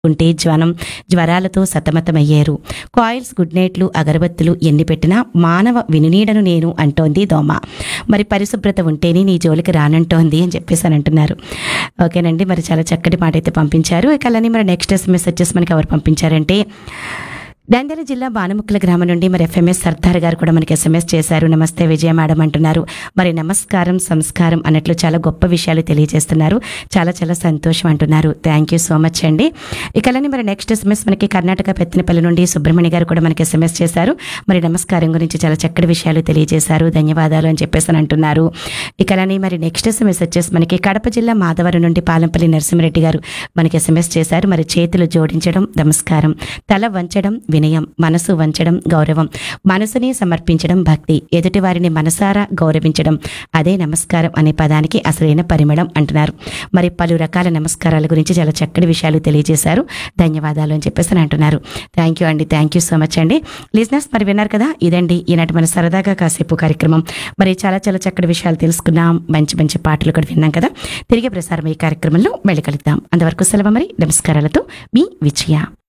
ఉంటే జ్వరం జ్వరాలతో సతమతమయ్యారు coils good నైట్లు అగరబత్తులు ఎన్ని పెట్టినా మానవ వినునీడను నేను అంటోంది దోమ మరి పరిశుభ్రత ఉంటేనే నీ జోలికి రానంటోంది అని చెప్పేసి అని అంటున్నారు ఓకేనండి మరి చాలా చక్కటి మాట అయితే పంపించారు ఇక అలానే మరి నెక్స్ట్ ఎస్ఎంఎస్ వచ్చేసి మనకి ఎవరు పంపించారంటే నంద్యాల జిల్లా బాణముక్కల గ్రామం నుండి మరి ఎఫ్ఎంఎస్ సర్దార్ గారు కూడా మనకి ఎస్ఎంఎస్ చేశారు నమస్తే విజయ మేడం అంటున్నారు మరి నమస్కారం సంస్కారం అన్నట్లు చాలా గొప్ప విషయాలు తెలియజేస్తున్నారు చాలా చాలా సంతోషం అంటున్నారు థ్యాంక్ యూ సో మచ్ అండి ఇక అలానే మరి నెక్స్ట్ ఎస్ఎంఎస్ మనకి కర్ణాటక పెత్తనపల్లి నుండి సుబ్రహ్మణ్య గారు కూడా మనకి ఎస్ఎంఎస్ చేశారు మరి నమస్కారం గురించి చాలా చక్కటి విషయాలు తెలియజేశారు ధన్యవాదాలు అని చెప్పేసి అని అంటున్నారు ఇక అలానే మరి నెక్స్ట్ ఎస్ఎంఎస్ వచ్చేసి మనకి కడప జిల్లా మాధవరం నుండి పాలంపల్లి నరసింహారెడ్డి గారు మనకి ఎస్ఎంఎస్ చేశారు మరి చేతులు జోడించడం నమస్కారం తల వంచడం వినయం మనసు వంచడం గౌరవం మనసుని సమర్పించడం భక్తి ఎదుటి వారిని మనసారా గౌరవించడం అదే నమస్కారం అనే పదానికి అసలైన పరిమళం అంటున్నారు మరి పలు రకాల నమస్కారాల గురించి చాలా చక్కటి విషయాలు తెలియజేశారు ధన్యవాదాలు అని చెప్పేసి అని అంటున్నారు థ్యాంక్ యూ అండి థ్యాంక్ యూ సో మచ్ అండి లిజినెస్ మరి విన్నారు కదా ఇదండి ఈనాటి మన సరదాగా కాసేపు కార్యక్రమం మరి చాలా చాలా చక్కటి విషయాలు తెలుసుకున్నాం మంచి మంచి పాటలు కూడా విన్నాం కదా తిరిగి ప్రసారం ఈ కార్యక్రమంలో మళ్ళీ కలుద్దాం అంతవరకు సెలవు మరి నమస్కారాలతో మీ విజయ